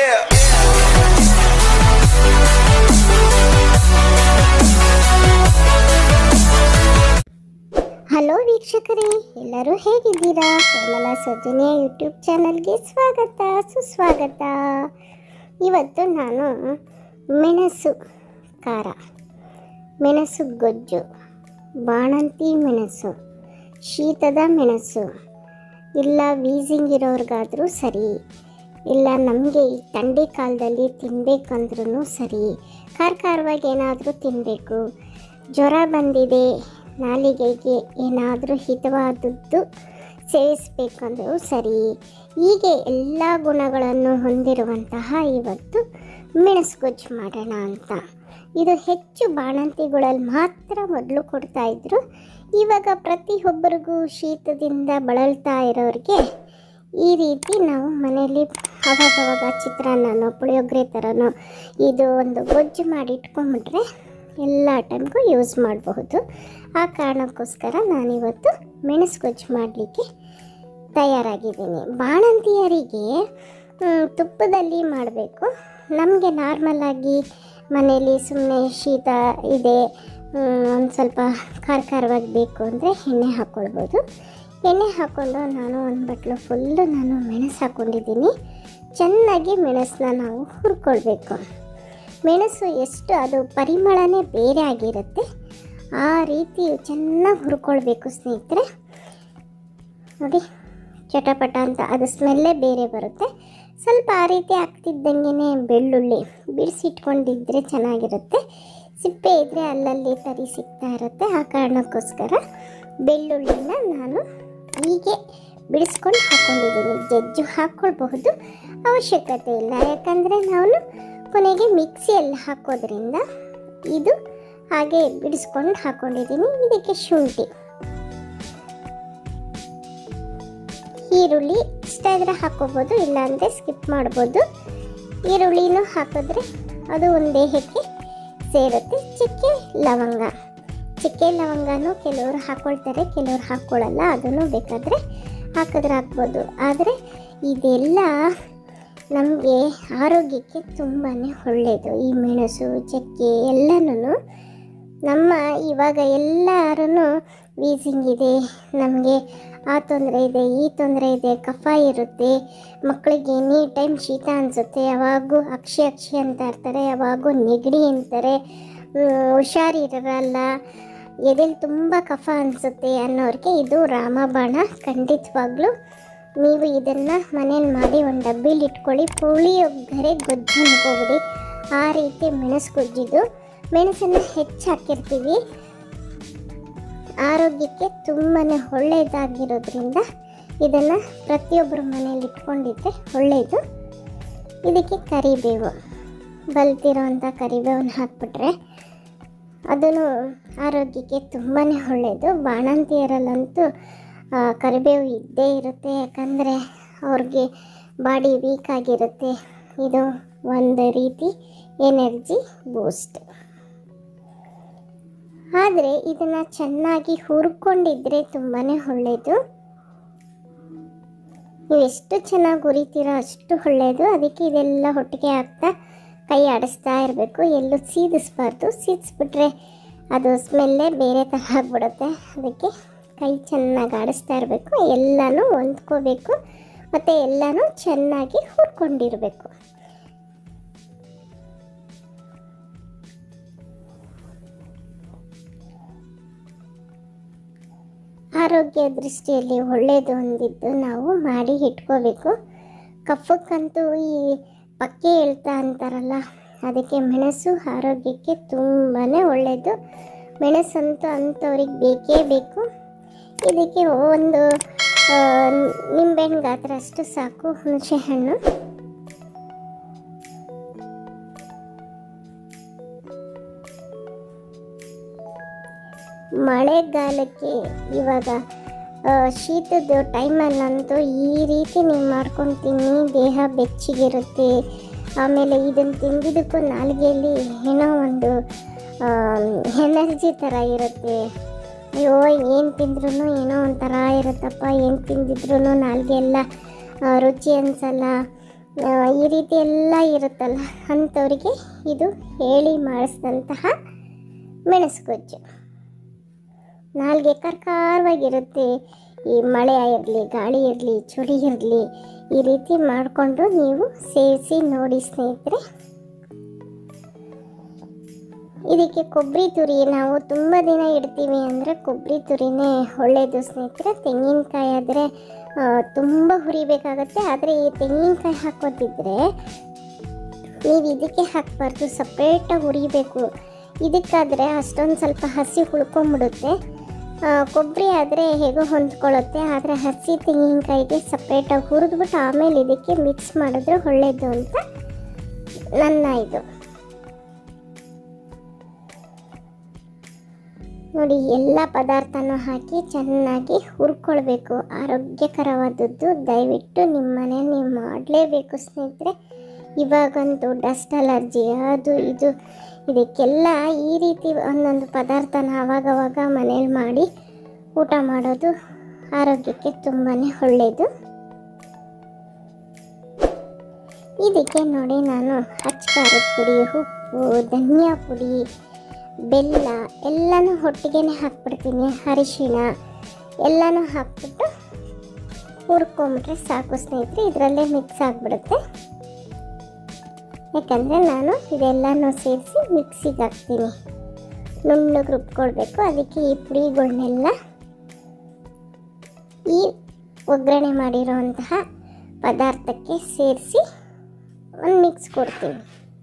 Yeah. Hello ವೀಕ್ಷಕರೇ ಎಲ್ಲರೂ ಹೇಗಿದ್ದೀರಾ ಕೋಮಲ ಸೌಜನ್ಯ ಯೂಟ್ಯೂಬ್ ಚಾನಲ್ಗೆ ಸ್ವಾಗತ ಸುಸ್ವಾಗತ ಇವತ್ತು ನಾನು ಮೆಣಸು ಖಾರ ಮೆಣಸು ಗೊಜ್ಜು ಬಾಣಂತಿ ಮೆಣಸು ಶೀತದ ಮೆಣಸು ಇಲ್ಲ ವೀಸಿಂಗ್ ಇರೋರ್ಗಾದರೂ ಸರಿ ಇಲ್ಲ ನಮಗೆ ಈ ಥಂಡಿ ಕಾಲದಲ್ಲಿ ತಿನ್ನಬೇಕಂದ್ರೂ ಸರಿ ಖಾರ ಖಾರವಾಗಿ ಏನಾದರೂ ತಿನ್ನಬೇಕು ಜ್ವರ ಬಂದಿದೆ ನಾಲಿಗೆಗೆ ಏನಾದರೂ ಹಿತವಾದದ್ದು ಸೇವಿಸಬೇಕಂದ್ರೂ ಸರಿ ಹೀಗೆ ಎಲ್ಲ ಗುಣಗಳನ್ನು ಹೊಂದಿರುವಂತಹ ಇವತ್ತು ಮೆಣಸು ಗೊಜ್ಜು ಮಾಡೋಣ ಅಂತ ಇದು ಹೆಚ್ಚು ಬಾಣಂತಿಗಳಲ್ಲಿ ಮಾತ್ರ ಮೊದಲು ಕೊಡ್ತಾ ಇದ್ರು ಇವಾಗ ಪ್ರತಿಯೊಬ್ಬರಿಗೂ ಶೀತದಿಂದ ಬಳಲ್ತಾ ಇರೋರಿಗೆ ಈ ರೀತಿ ನಾವು ಮನೆಯಲ್ಲಿ ಅವಾಗವಾಗ ಚಿತ್ರಾನ್ನನೋ ಪುಳಿಯೋಗರೆ ಥರನೋ ಇದು ಒಂದು ಗೊಜ್ಜು ಮಾಡಿ ಇಟ್ಕೊಂಡ್ಬಿಟ್ರೆ ಎಲ್ಲ ಟೈಮ್ಗೂ ಯೂಸ್ ಮಾಡಬಹುದು ಆ ಕಾರಣಕ್ಕೋಸ್ಕರ ನಾನಿವತ್ತು ಮೆಣಸು ಗೊಜ್ಜು ಮಾಡಲಿಕ್ಕೆ ತಯಾರಾಗಿದ್ದೀನಿ ಬಾಣಂತಿಯರಿಗೆ ಮ್, ತುಪ್ಪದಲ್ಲಿ ಮಾಡಬೇಕು ನಮಗೆ ನಾರ್ಮಲಾಗಿ ಮನೇಲಿ ಸುಮ್ಮನೆ ಶೀತ ಇದೆ ಒಂದು ಸ್ವಲ್ಪ ಖಾರ ಖಾರವಾಗಿ ಬೇಕು ಅಂದರೆ ಎಣ್ಣೆ ಹಾಕ್ಕೊಳ್ಬೋದು ಎಣ್ಣೆ ಹಾಕ್ಕೊಂಡು ನಾನು ಒಂದು ಬಟ್ಲು ಫುಲ್ಲು ನಾನು ಮೆಣಸು ಹಾಕ್ಕೊಂಡಿದ್ದೀನಿ ಚೆನ್ನಾಗಿ ಮೆಣಸನ್ನ ನಾವು ಹುರ್ಕೊಳ್ಬೇಕು ಮೆಣಸು ಎಷ್ಟು ಅದು ಪರಿಮಳನೇ ಬೇರೆ ಆಗಿರುತ್ತೆ ಆ ರೀತಿ ಚೆನ್ನಾಗಿ ಹುರ್ಕೊಳ್ಬೇಕು ಸ್ನೇಹಿತರೆ ನೋಡಿ ಚಟಪಟ ಅಂತ ಅದು ಸ್ಮೆಲ್ಲೇ ಬೇರೆ ಬರುತ್ತೆ ಸ್ವಲ್ಪ ಆ ರೀತಿ ಆಗ್ತಿದ್ದಂಗೆ ಬೆಳ್ಳುಳ್ಳಿ ಬಿಡಿಸಿಟ್ಕೊಂಡಿದ್ರೆ ಚೆನ್ನಾಗಿರುತ್ತೆ ಸಿಪ್ಪೆ ಇದ್ದರೆ ಅಲ್ಲಲ್ಲಿ ತರಿ ಸಿಗ್ತಾ ಇರುತ್ತೆ ಆ ಕಾರಣಕ್ಕೋಸ್ಕರ ಬೆಳ್ಳುಳ್ಳಿನ ನಾನು ಹೀಗೆ ಬಿಡಿಸ್ಕೊಂಡು ಹಾಕ್ಕೊಂಡಿದ್ದೀನಿ ಜಜ್ಜು ಹಾಕ್ಕೊಳ್ಬಹುದು ಅವಶ್ಯಕತೆ ಇಲ್ಲ ಯಾಕಂದರೆ ನಾನು ಕೊನೆಗೆ ಮಿಕ್ಸಿಯಲ್ಲಿ ಹಾಕೋದ್ರಿಂದ ಇದು ಹಾಗೆ ಬಿಡಿಸ್ಕೊಂಡು ಹಾಕ್ಕೊಂಡಿದ್ದೀನಿ ಇದಕ್ಕೆ ಶುಂಠಿ ಈರುಳ್ಳಿ ಇಷ್ಟ ಇದ್ರೆ ಹಾಕೋಬೋದು ಇಲ್ಲಾಂದರೆ ಸ್ಕಿಪ್ ಮಾಡ್ಬೋದು ಈರುಳ್ಳಿನೂ ಹಾಕಿದ್ರೆ ಅದು ಒಂದು ದೇಹಕ್ಕೆ ಸೇರುತ್ತೆ ಚಕ್ಕೆ ಲವಂಗ ಚಕ್ಕೆ ಲವಂಗನೂ ಕೆಲವರು ಹಾಕ್ಕೊಳ್ತಾರೆ ಕೆಲವರು ಹಾಕ್ಕೊಳ್ಳಲ್ಲ ಅದನ್ನು ಬೇಕಾದರೆ ಹಾಕಿದ್ರೆ ಹಾಕ್ಬೋದು ಆದರೆ ಇದೆಲ್ಲ ನಮಗೆ ಆರೋಗ್ಯಕ್ಕೆ ತುಂಬಾ ಒಳ್ಳೆಯದು ಈ ಮೆಣಸು ಚಕ್ಕೆ ಎಲ್ಲನೂ ನಮ್ಮ ಇವಾಗ ಎಲ್ಲರೂ ವೀಸಿಂಗ್ ಇದೆ ನಮಗೆ ಆ ತೊಂದರೆ ಇದೆ ಈ ತೊಂದರೆ ಇದೆ ಕಫ ಇರುತ್ತೆ ಮಕ್ಕಳಿಗೆ ಎನಿ ಟೈಮ್ ಶೀತ ಅನಿಸುತ್ತೆ ಯಾವಾಗೂ ಅಕ್ಷಿ ಅಕ್ಷಿ ಅಂತ ಇರ್ತಾರೆ ಯಾವಾಗೂ ನೆಗಡಿ ಅಂತಾರೆ ಹ್ಮ್, ಹುಷಾರಿರಲ್ಲ ಎದೆಲಿ ತುಂಬ ಕಫ ಅನಿಸುತ್ತೆ ಅನ್ನೋರಿಗೆ ಇದು ರಾಮಬಾಣ ಖಂಡಿತವಾಗ್ಲೂ ನೀವು ಇದನ್ನು ಮನೇಲಿ ಮಾಡಿ ಒಂದು ಡಬ್ಬಿಲಿ ಇಟ್ಕೊಳ್ಳಿ ಪುಳಿಯೊಗ್ಗರೆ ಗೊಜ್ಜು ಅನ್ಕೋಬಿಡಿ ಆ ರೀತಿ ಮೆಣಸು ಗೊಜ್ಜಿದ್ದು ಮೆಣಸನ್ನು ಹೆಚ್ಚು ಹಾಕಿರ್ತೀವಿ ಆರೋಗ್ಯಕ್ಕೆ ತುಂಬಾ ಒಳ್ಳೆಯದಾಗಿರೋದ್ರಿಂದ ಇದನ್ನು ಪ್ರತಿಯೊಬ್ಬರ ಮನೇಲಿ ಇಟ್ಕೊಂಡಿದ್ರೆ ಒಳ್ಳೆಯದು ಇದಕ್ಕೆ ಕರಿಬೇವು ಬಲ್ತಿರೋಂಥ ಕರಿಬೇವನ್ನ ಹಾಕ್ಬಿಟ್ರೆ ಅದನ್ನು ಆರೋಗ್ಯಕ್ಕೆ ತುಂಬಾ ಒಳ್ಳೆಯದು ಬಾಣಂತಿಯರಲ್ಲಂತೂ ಆ, ಕರಿಬೇವು ಇದ್ದೇ ಇರುತ್ತೆ ಯಾಕಂದರೆ ಅವ್ರಿಗೆ ಬಾಡಿ ವೀಕ್ ಆಗಿರುತ್ತೆ ಇದು ಒಂದು ರೀತಿ ಎನರ್ಜಿ ಬೂಸ್ಟ್ ಆದರೆ ಇದನ್ನು ಚೆನ್ನಾಗಿ ಹುರ್ಕೊಂಡಿದ್ರೆ ತುಂಬಾ ಒಳ್ಳೆಯದು ನೀವು ಎಷ್ಟು ಚೆನ್ನಾಗಿ ಹುರಿತೀರೋ ಅಷ್ಟು ಒಳ್ಳೆಯದು ಅದಕ್ಕೆ ಇದೆಲ್ಲ ಒಟ್ಟಿಗೆ ಹಾಕ್ತಾ ಕೈ ಆಡಿಸ್ತಾ ಇರಬೇಕು ಎಲ್ಲೂ ಸೀದಿಸ್ಬಾರ್ದು ಸೀದಿಸ್ಬಿಟ್ರೆ ಅದು ಸ್ಮೆಲ್ಲೇ ಬೇರೆ ಥರ ಆಗ್ಬಿಡುತ್ತೆ ಅದಕ್ಕೆ ಕೈ ಚೆನ್ನಾಗಿ ಆಡಿಸ್ತಾ ಇರಬೇಕು ಎಲ್ಲನೂ ಹೊಂದ್ಕೋಬೇಕು ಮತ್ತು ಎಲ್ಲನೂ ಚೆನ್ನಾಗಿ ಹುರ್ಕೊಂಡಿರಬೇಕು ಆರೋಗ್ಯ ದೃಷ್ಟಿಯಲ್ಲಿ ಒಳ್ಳೆಯದು ಹೊಂದಿದ್ದು ನಾವು ಮಾಡಿ ಇಟ್ಕೋಬೇಕು ಕಫಕ್ಕಂತೂ ಈ ಪಕ್ಕೆ ಹೇಳ್ತಾ ಅಂತಾರಲ್ಲ ಅದಕ್ಕೆ ಮೆಣಸು ಆರೋಗ್ಯಕ್ಕೆ ತುಂಬಾ ಒಳ್ಳೆಯದು ಮೆಣಸಂತೂ ಅಂಥವ್ರಿಗೆ ಬೇಕೇ ಬೇಕು ಇದಕ್ಕೆ ಒಂದು ಆ, ನಿಂಬೆಹಣ್ಣು ಗಾತ್ರ ಅಷ್ಟು ಸಾಕು ಹುಣಸೆ ಹಣ್ಣು ಮಳೆಗಾಲಕ್ಕೆ ಇವಾಗ ಆ, ಶೀತದ ಟೈಮಲ್ಲಂತೂ ಈ ರೀತಿ ನೀವು ಮಾಡ್ಕೊಂಡು ತಿನ್ನಿ ದೇಹ ಬೆಚ್ಚಗಿರುತ್ತೆ ಆಮೇಲೆ ಇದನ್ನು ತಿಂದಿದ್ದಕ್ಕೂ ನಾಲಿಗೆಯಲ್ಲಿ ಏನೋ ಒಂದು ಎನರ್ಜಿ ಥರ ಇರುತ್ತೆ ಅಯ್ಯೋ ಏನು ತಿಂದ್ರೂ ಏನೋ ಒಂಥರ ಇರುತ್ತಪ್ಪ ಏನು ತಿಂದಿದ್ರು ನಾಲಿಗೆ ಎಲ್ಲ ಆ, ರುಚಿ ಅನಿಸಲ್ಲ ಆ, ಈ ರೀತಿ ಎಲ್ಲ ಇರುತ್ತಲ್ಲ ಅಂಥವ್ರಿಗೆ ಇದು ಹೇಳಿ ಮಾಡಿಸಿದಂತಹ ಮೆಣಸುಗೊಜ್ಜು ನಾಲ್ಗೆ ಕರ್ಕಾರವಾಗಿರುತ್ತೆ ಈ ಮಳೆ ಇರಲಿ ಗಾಳಿ ಇರಲಿ ಚಳಿ ಇರಲಿ ಈ ರೀತಿ ಮಾಡಿಕೊಂಡು ನೀವು ಸೇವಿಸಿ ನೋಡಿ ಸ್ನೇಹಿತರೆ ಇದಕ್ಕೆ ಕೊಬ್ಬರಿ ತುರಿ ನಾವು ತುಂಬ ದಿನ ಇಡ್ತೀವಿ ಅಂದರೆ ಕೊಬ್ಬರಿ ತುರಿನೇ ಒಳ್ಳೆಯದು ಸ್ನೇಹಿತರೆ ತೆಂಗಿನಕಾಯಿ ಆದರೆ ತುಂಬ ಹುರಿಬೇಕಾಗತ್ತೆ ಆದರೆ ಈ ತೆಂಗಿನಕಾಯಿ ಹಾಕೋತಿದ್ರೆ ನೀವು ಇದಕ್ಕೆ ಹಾಕಬಾರ್ದು ಸಪ್ರೇಟಾಗಿ ಹುರಿಬೇಕು ಇದಕ್ಕಾದರೆ ಅಷ್ಟೊಂದು ಸ್ವಲ್ಪ ಹಸಿ ಉಳ್ಕೊಂಬಿಡುತ್ತೆ ಆ, ಕೊಬ್ಬರಿ ಆದರೆ ಹೇಗೋ ಹೊಂದ್ಕೊಳ್ಳುತ್ತೆ ಆದರೆ ಹಸಿ ತೆಂಗಿನಕಾಯಿಗೆ ಸಪ್ರೇಟಾಗಿ ಹುರಿದ್ಬಿಟ್ಟು ಆಮೇಲೆ ಇದಕ್ಕೆ ಮಿಕ್ಸ್ ಮಾಡಿದ್ರೆ ಒಳ್ಳೆಯದು ಅಂತ ನನ್ನ ಇದು ನೋಡಿ ಎಲ್ಲ ಪದಾರ್ಥನೂ ಹಾಕಿ ಚೆನ್ನಾಗಿ ಹುರ್ಕೊಳ್ಬೇಕು ಆರೋಗ್ಯಕರವಾದದ್ದು ದಯವಿಟ್ಟು ನಿಮ್ಮ ಮನೇಲಿ ನೀವು ಮಾಡಲೇಬೇಕು ಸ್ನೇಹಿತರೆ ಇವಾಗಂತೂ ಡಸ್ಟ್ ಅಲರ್ಜಿ ಅದು ಇದು ಇದಕ್ಕೆಲ್ಲ ಈ ರೀತಿ ಒಂದೊಂದು ಪದಾರ್ಥನ ಅವಾಗವಾಗ ಮನೇಲಿ ಮಾಡಿ ಊಟ ಮಾಡೋದು ಆರೋಗ್ಯಕ್ಕೆ ತುಂಬಾ ಒಳ್ಳೆಯದು ಇದಕ್ಕೆ ನೋಡಿ ನಾನು ಹಚ್ಕಾರದ ಪುಡಿ ಉಪ್ಪು ಧನಿಯಾ ಪುಡಿ ಬೆಲ್ಲ ಎಲ್ಲನೂ ಒಟ್ಟಿಗೆನೆ ಹಾಕ್ಬಿಡ್ತೀನಿ ಅರಿಶಿಣ ಎಲ್ಲನೂ ಹಾಕ್ಬಿಟ್ಟು ಹುರ್ಕೊಂಬಿಟ್ರೆ ಸಾಕು ಸ್ನೇಹಿತರೆ ಇದರಲ್ಲೇ ಮಿಕ್ಸ್ ಆಗಿಬಿಡುತ್ತೆ ಯಾಕಂದರೆ ನಾನು ಇದೆಲ್ಲನೂ ಸೇರಿಸಿ ಮಿಕ್ಸಿಗೆ ಹಾಕ್ತೀನಿ ನುಣ್ಣಗೆ ರುಬ್ಕೊಳ್ಬೇಕು ಅದಕ್ಕೆ ಈ ಪುಡಿಗಳನ್ನೆಲ್ಲ ಈ ಒಗ್ಗರಣೆ ಮಾಡಿರೋಂತಹ ಪದಾರ್ಥಕ್ಕೆ ಸೇರಿಸಿ ಒಂದು ಮಿಕ್ಸ್ ಕೊಡ್ತೀನಿ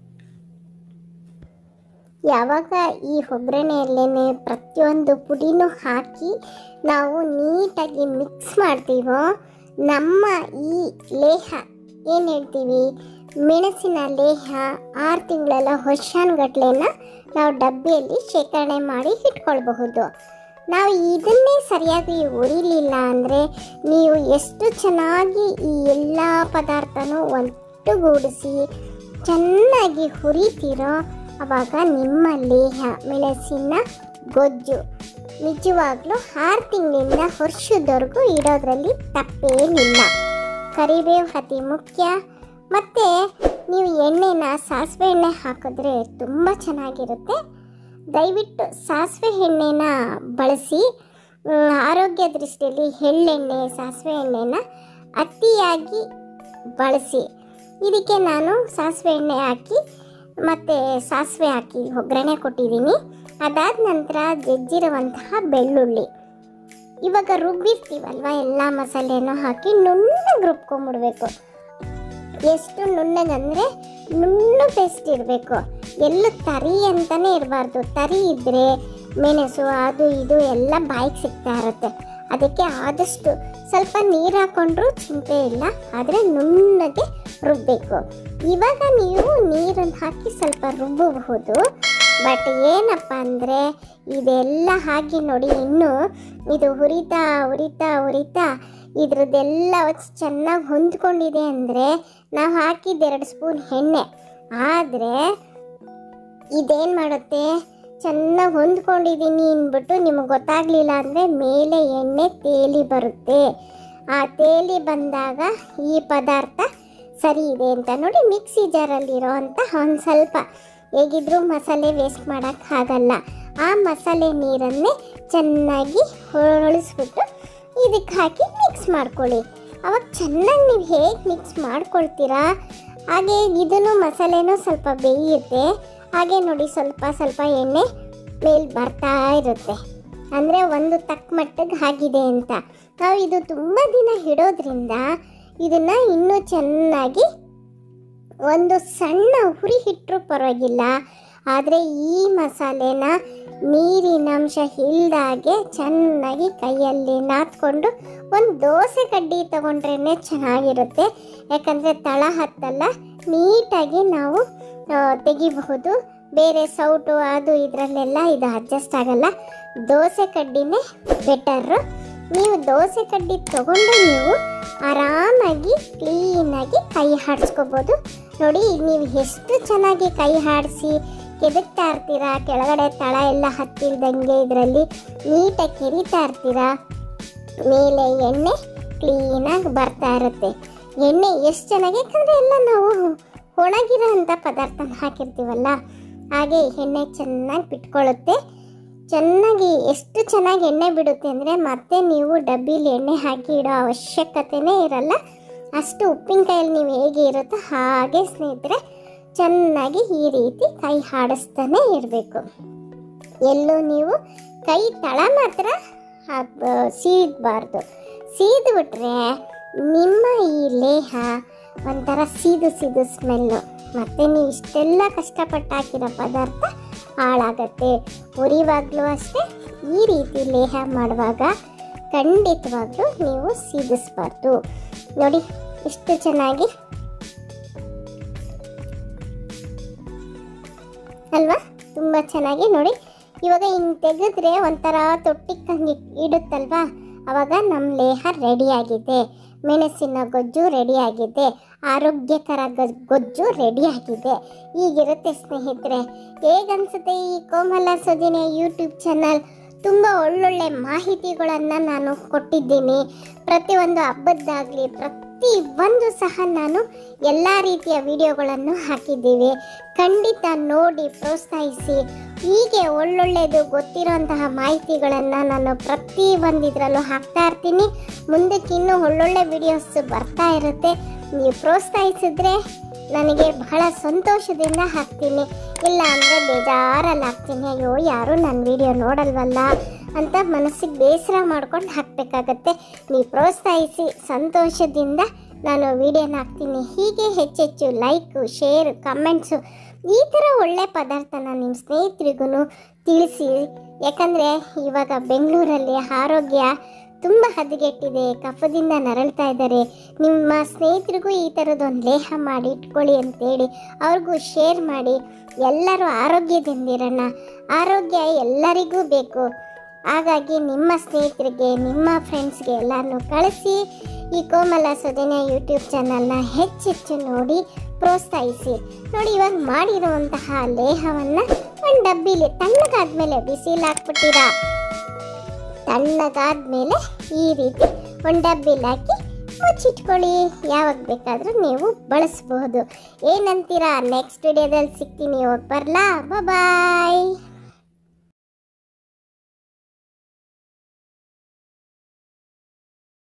ಯಾವಾಗ ಈ ಒಗ್ಗರಣೆಯಲ್ಲೇ ಪ್ರತಿಯೊಂದು ಪುಡಿನೂ ಹಾಕಿ ನಾವು ನೀಟಾಗಿ ಮಿಕ್ಸ್ ಮಾಡ್ತೀವೋ ನಮ್ಮ ಈ ಲೇಹ ಏನು ಹೇಳ್ತೀವಿ ಮೆಣಸಿನ ಲೇಹ ಆರು ತಿಂಗಳೆಲ್ಲ ವರ್ಷಾನುಗಟ್ಲೆನ ನಾವು ಡಬ್ಬಿಯಲ್ಲಿ ಶೇಖರಣೆ ಮಾಡಿ ಇಟ್ಕೊಳ್ಬಹುದು ನಾವು ಇದನ್ನೇ ಸರಿಯಾಗಿ ಉರಿಲಿಲ್ಲ ಅಂದರೆ ನೀವು ಎಷ್ಟು ಚೆನ್ನಾಗಿ ಈ ಎಲ್ಲ ಪದಾರ್ಥನೂ ಒಟ್ಟುಗೂಡಿಸಿ ಚೆನ್ನಾಗಿ ಹುರಿತೀರೋ ಆವಾಗ ನಿಮ್ಮ ಲೇಹ ಮೆಣಸಿನ ಗೊಜ್ಜು ನಿಜವಾಗ್ಲೂ ಆರು ತಿಂಗಳಿಂದ ವರ್ಷದವರೆಗೂ ಇಡೋದ್ರಲ್ಲಿ ತಪ್ಪೇನಿಲ್ಲ ಕರಿಬೇವು ಅತಿ ಮುಖ್ಯ ಮತ್ತು ನೀವು ಎಣ್ಣೆನ ಸಾಸಿವೆ ಎಣ್ಣೆ ಹಾಕಿದ್ರೆ ತುಂಬ ಚೆನ್ನಾಗಿರುತ್ತೆ ದಯವಿಟ್ಟು ಸಾಸಿವೆ ಎಣ್ಣೆನ ಬಳಸಿ ಮ್, ಆರೋಗ್ಯ ದೃಷ್ಟಿಯಲ್ಲಿ ಎಳ್ಳೆಣ್ಣೆ ಸಾಸಿವೆ ಎಣ್ಣೆನ ಅತಿಯಾಗಿ ಬಳಸಿ ಇದಕ್ಕೆ ನಾನು ಸಾಸಿವೆ ಎಣ್ಣೆ ಹಾಕಿ ಮತ್ತು ಸಾಸಿವೆ ಹಾಕಿ ಒಗ್ಗರಣೆ ಕೊಟ್ಟಿದ್ದೀನಿ ಅದಾದ ನಂತರ ಜಜ್ಜಿರುವಂತಹ ಬೆಳ್ಳುಳ್ಳಿ ಇವಾಗ ರುಬ್ಬಿರ್ತೀವಲ್ವ ಎಲ್ಲ ಮಸಾಲೆನೂ ಹಾಕಿ ನುಣ್ಣಗೆ ರುಬ್ಕೊಂಬಿಡ್ಬೇಕು ಎಷ್ಟು ನುಣ್ಣಗಂದರೆ ನುಣ್ಣು ಪೇಸ್ಟ್ ಇರಬೇಕು ಎಲ್ಲೂ ತರಿ ಅಂತಲೇ ಇರಬಾರ್ದು ತರಿ ಇದ್ದರೆ ಮೆಣಸು ಅದು ಇದು ಎಲ್ಲ ಬಾಯಿಗೆ ಸಿಗ್ತಾ ಇರುತ್ತೆ ಅದಕ್ಕೆ ಆದಷ್ಟು ಸ್ವಲ್ಪ ನೀರು ಹಾಕೊಂಡ್ರೂ ಚಿಂತೆ ಇಲ್ಲ ಆದರೆ ನುಣ್ಣಗೆ ರುಬ್ಬಬೇಕು ಇವಾಗ ನೀವು ನೀರನ್ನು ಹಾಕಿ ಸ್ವಲ್ಪ ರುಬ್ಬಬಹುದು ಬಟ್ ಏನಪ್ಪ ಅಂದರೆ ಇದೆಲ್ಲ ಹಾಕಿ ನೋಡಿ ಇನ್ನು ಇದು ಹುರಿತಾ ಹುರಿತಾ ಹುರಿತಾ ಇದ್ರದ್ದೆಲ್ಲ ಚೆನ್ನಾಗಿ ಹೊಂದ್ಕೊಂಡಿದೆ ಅಂದರೆ ನಾವು ಹಾಕಿದ್ದು ಎರಡು ಸ್ಪೂನ್ ಎಣ್ಣೆ ಆದರೆ ಇದೇನು ಮಾಡುತ್ತೆ ಚೆನ್ನಾಗಿ ಹೊಂದ್ಕೊಂಡಿದ್ದೀನಿ ಅಂದ್ಬಿಟ್ಟು ನಿಮಗೆ ಗೊತ್ತಾಗಲಿಲ್ಲ ಅಂದರೆ ಮೇಲೆ ಎಣ್ಣೆ ತೇಲಿ ಬರುತ್ತೆ ಆ ತೇಲಿ ಬಂದಾಗ ಈ ಪದಾರ್ಥ ಸರಿ ಇದೆ ಅಂತ ನೋಡಿ ಮಿಕ್ಸಿ ಜಾರಲ್ಲಿರೋ ಅಂತ ಒಂದು ಸ್ವಲ್ಪ ಹೇಗಿದ್ರೂ ಮಸಾಲೆ ವೇಸ್ಟ್ ಮಾಡೋಕ್ಕಾಗಲ್ಲ ಆ ಮಸಾಲೆ ನೀರನ್ನೇ ಚೆನ್ನಾಗಿ ಹೊಳಿಸ್ಬಿಟ್ಟು ಇದಕ್ಕೆ ಹಾಕಿ ಮಿಕ್ಸ್ ಮಾಡ್ಕೊಳ್ಳಿ ಅವಾಗ ಚೆನ್ನಾಗಿ ನೀವು ಹೇಗೆ ಮಿಕ್ಸ್ ಮಾಡ್ಕೊಳ್ತೀರಾ ಹಾಗೆ ಇದನ್ನು ಮಸಾಲೆನೂ ಸ್ವಲ್ಪ ಬೇಯುತ್ತೆ ಹಾಗೆ ನೋಡಿ ಸ್ವಲ್ಪ ಸ್ವಲ್ಪ ಎಣ್ಣೆ ಮೇಲ್ ಬರ್ತಾ ಇರುತ್ತೆ ಅಂದರೆ ಒಂದು ತಕ್ಕ ಮಟ್ಟಿಗೆ ಆಗಿದೆ ಅಂತ ನಾವು ಇದು ತುಂಬ ದಿನ ಇಡೋದ್ರಿಂದ ಇದನ್ನು ಇನ್ನೂ ಚೆನ್ನಾಗಿ ಒಂದು ಸಣ್ಣ ಹುರಿ ಇಟ್ಟರೂ ಪರವಾಗಿಲ್ಲ ಆದರೆ ಈ ಮಸಾಲೆನ ನೀರಿನಂಶ ಇಲ್ದಾಗೆ ಚೆನ್ನಾಗಿ ಕೈಯಲ್ಲಿ ನಾದ್ಕೊಂಡು ಒಂದು ದೋಸೆ ಕಡ್ಡಿ ತಗೊಂಡ್ರೇ ಚೆನ್ನಾಗಿರುತ್ತೆ ಯಾಕಂದರೆ ತಳ ಹತ್ತಲ್ಲ ನೀಟಾಗಿ ನಾವು ಆ, ತೆಗಿಬಹುದು ಬೇರೆ ಸೌಟು ಅದು ಇದರಲ್ಲೆಲ್ಲ ಇದು ಅಡ್ಜಸ್ಟ್ ಆಗಲ್ಲ ದೋಸೆ ಕಡ್ಡಿನೇ ಬೆಟರ್ರು ನೀವು ದೋಸೆ ಕಡ್ಡಿ ತಗೊಂಡು ನೀವು ಆರಾಮಾಗಿ ಕ್ಲೀನಾಗಿ ಕೈ ಹಾಡಿಸ್ಕೋಬೋದು ನೋಡಿ ನೀವು ಎಷ್ಟು ಚೆನ್ನಾಗಿ ಕೈ ಹಾಡಿಸಿ ಕೆದಕ್ತಾ ಇರ್ತೀರಾ ಕೆಳಗಡೆ ತಳ ಎಲ್ಲ ಹತ್ತಿಲ್ದಂಗೆ ಇದರಲ್ಲಿ ನೀಟಾಗಿ ಕೆರಿತಾ ಇರ್ತೀರಾ ಮೇಲೆ ಎಣ್ಣೆ ಕ್ಲೀನಾಗಿ ಬರ್ತಾ ಇರುತ್ತೆ ಎಣ್ಣೆ ಎಷ್ಟು ಚೆನ್ನಾಗಿ ಯಾಕಂದರೆ ಎಲ್ಲ ನಾವು ಒಣಗಿರೋ ಅಂಥ ಪದಾರ್ಥನ ಹಾಕಿರ್ತೀವಲ್ಲ ಹಾಗೆ ಎಣ್ಣೆ ಚೆನ್ನಾಗಿ ಬಿಟ್ಕೊಳ್ಳುತ್ತೆ ಚೆನ್ನಾಗಿ ಎಷ್ಟು ಚೆನ್ನಾಗಿ ಎಣ್ಣೆ ಬಿಡುತ್ತೆ ಅಂದರೆ ಮತ್ತೆ ನೀವು ಡಬ್ಬಿಲಿ ಎಣ್ಣೆ ಹಾಕಿ ಇಡೋ ಅವಶ್ಯಕತೆನೇ ಇರಲ್ಲ ಅಷ್ಟು ಉಪ್ಪಿನಕಾಯಲ್ಲಿ ನೀವು ಹೇಗೆ ಇರುತ್ತೋ ಹಾಗೆ ಸ್ನೇಹಿತರೆ ಚೆನ್ನಾಗಿ ಈ ರೀತಿ ಕೈ ಹಾಡಿಸ್ತಾನೆ ಇರಬೇಕು ಎಲ್ಲೂ ನೀವು ಕೈ ತಳ ಮಾತ್ರ ಹಾಕ್ ಸೀದಬಾರ್ದು ಸೀದು ಬಿಟ್ರೆ ನಿಮ್ಮ ಈ ಲೇಹ ಒಂಥರ ಸೀದು ಸೀದು ಸ್ಮೆಲ್ಲು ಮತ್ತು ನೀವು ಇಷ್ಟೆಲ್ಲ ಕಷ್ಟಪಟ್ಟು ಹಾಕಿರೋ ಪದಾರ್ಥ ಹಾಳಾಗತ್ತೆ ಉರಿವಾಗಲೂ ಅಷ್ಟೇ ಈ ರೀತಿ ಲೇಹ ಮಾಡುವಾಗ ಖಂಡಿತವಾಗ್ಲೂ ನೀವು ಸೀದಿಸ್ಬಾರ್ದು ನೋಡಿ ಎಷ್ಟು ಚೆನ್ನಾಗಿ ಅಲ್ವಾ ತುಂಬ ಚೆನ್ನಾಗಿ ನೋಡಿ ಇವಾಗ ಹಿಂಗೆ ತೆಗೆದ್ರೆ ಒಂಥರ ತೊಟ್ಟಿಕ್ಕಂಗೆ ಇಡುತ್ತಲ್ವಾ ಅವಾಗ ನಮ್ಮ ಲೇಹ ರೆಡಿಯಾಗಿದೆ ಮೆಣಸಿನ ಗೊಜ್ಜು ರೆಡಿಯಾಗಿದೆ ಆರೋಗ್ಯಕರ ಗಜ್- ಗೊಜ್ಜು ರೆಡಿಯಾಗಿದೆ ಈಗಿರುತ್ತೆ ಸ್ನೇಹಿತರೆ ಹೇಗನ್ಸುತ್ತೆ ಈ ಕೋಮಲ ಸೊಜಿನ ಯೂಟ್ಯೂಬ್ ಚಾನಲ್ ತುಂಬ ಒಳ್ಳೊಳ್ಳೆ ಮಾಹಿತಿಗಳನ್ನು ನಾನು ಕೊಟ್ಟಿದ್ದೀನಿ ಪ್ರತಿಯೊಂದು ಹಬ್ಬದ್ದಾಗಲಿ ಪ್ರತಿ ಒಂದು ಸಹ ನಾನು ಎಲ್ಲ ರೀತಿಯ ವಿಡಿಯೋಗಳನ್ನು ಹಾಕಿದ್ದೀವಿ ಖಂಡಿತ ನೋಡಿ ಪ್ರೋತ್ಸಾಹಿಸಿ ಹೀಗೆ ಒಳ್ಳೊಳ್ಳೆಯದು ಗೊತ್ತಿರೋಂತಹ ಮಾಹಿತಿಗಳನ್ನು ನಾನು ಪ್ರತಿ ಒಂದು ಇದರಲ್ಲೂ ಹಾಕ್ತಾ ಇರ್ತೀನಿ ಮುಂದಕ್ಕೆ ಇನ್ನೂ ಒಳ್ಳೊಳ್ಳೆ ವಿಡಿಯೋಸ್ ಬರ್ತಾ ಇರುತ್ತೆ ನೀವು ಪ್ರೋತ್ಸಾಹಿಸಿದ್ರೆ ನನಗೆ ಬಹಳ ಸಂತೋಷದಿಂದ ಹಾಕ್ತೀನಿ ಇಲ್ಲ ಅಂದರೆ ಬೇಜಾರಲ್ಲಿ ಹಾಕ್ತೀನಿ ಅಯ್ಯೋ ಯಾರು ನನ್ನ ವಿಡಿಯೋ ನೋಡಲ್ವಲ್ಲ ಅಂತ ಮನಸ್ಸಿಗೆ ಬೇಸರ ಮಾಡ್ಕೊಂಡು ಹಾಕಬೇಕಾಗತ್ತೆ ನೀವು ಪ್ರೋತ್ಸಾಹಿಸಿ ಸಂತೋಷದಿಂದ ನಾನು ವಿಡಿಯೋನ ಹಾಕ್ತೀನಿ ಹೀಗೆ ಹೆಚ್ಚೆಚ್ಚು ಲೈಕು ಶೇರ್ ಕಮೆಂಟ್ಸು ಈ ಥರ ಒಳ್ಳೆ ಪದಾರ್ಥನ ನಿಮ್ಮ ಸ್ನೇಹಿತರಿಗೂ ತಿಳಿಸಿ ಯಾಕಂದರೆ ಇವಾಗ ಬೆಂಗಳೂರಲ್ಲಿ ಆರೋಗ್ಯ ತುಂಬ ಹದಗೆಟ್ಟಿದೆ ಕಫದಿಂದ ನರಳ್ತಾ ಇದ್ದಾರೆ ನಿಮ್ಮ ಸ್ನೇಹಿತರಿಗೂ ಈ ಥರದೊಂದು ಲೇಹ ಮಾಡಿ ಇಟ್ಕೊಳ್ಳಿ ಅಂತೇಳಿ ಅವ್ರಿಗೂ ಶೇರ್ ಮಾಡಿ ಎಲ್ಲರೂ ಆರೋಗ್ಯದಿಂದಿರೋಣ ಆರೋಗ್ಯ ಎಲ್ಲರಿಗೂ ಬೇಕು ಹಾಗಾಗಿ ನಿಮ್ಮ ಸ್ನೇಹಿತರಿಗೆ ನಿಮ್ಮ ಫ್ರೆಂಡ್ಸ್ಗೆ ಎಲ್ಲರನ್ನೂ ಕಳಿಸಿ ಈ ಕೋಮಲ ಸುದಿನ ಯೂಟ್ಯೂಬ್ ಚಾನಲ್ನ ಹೆಚ್ಚೆಚ್ಚು ನೋಡಿ ಪ್ರೋತ್ಸಾಹಿಸಿ ನೋಡಿ ಇವಾಗ ಮಾಡಿರುವಂತಹ ಲೇಹವನ್ನು ಒಂದು ಡಬ್ಬಿಲಿ ತಣ್ಣಗಾದ್ಮೇಲೆ ಬಿಸಿಲು ಹಾಕ್ಬಿಟ್ಟಿರಾ ತಣ್ಣಗಾದ್ಮೇಲೆ ಈ ರೀತಿ ಒಂದು ಡಬ್ಬಿಲಿ ಹಾಕಿ ಮುಚ್ಚಿಟ್ಕೊಳ್ಳಿ ಯಾವಾಗ ಬೇಕಾದರೂ ನೀವು ಬಳಸಬಹುದು ಏನಂತೀರಾ ನೆಕ್ಸ್ಟ್ ವಿಡಿಯೋದಲ್ಲಿ ಸಿಗ್ತೀನಿ ಹೋಗಿ ಬರಲಾ ಬಾಯ್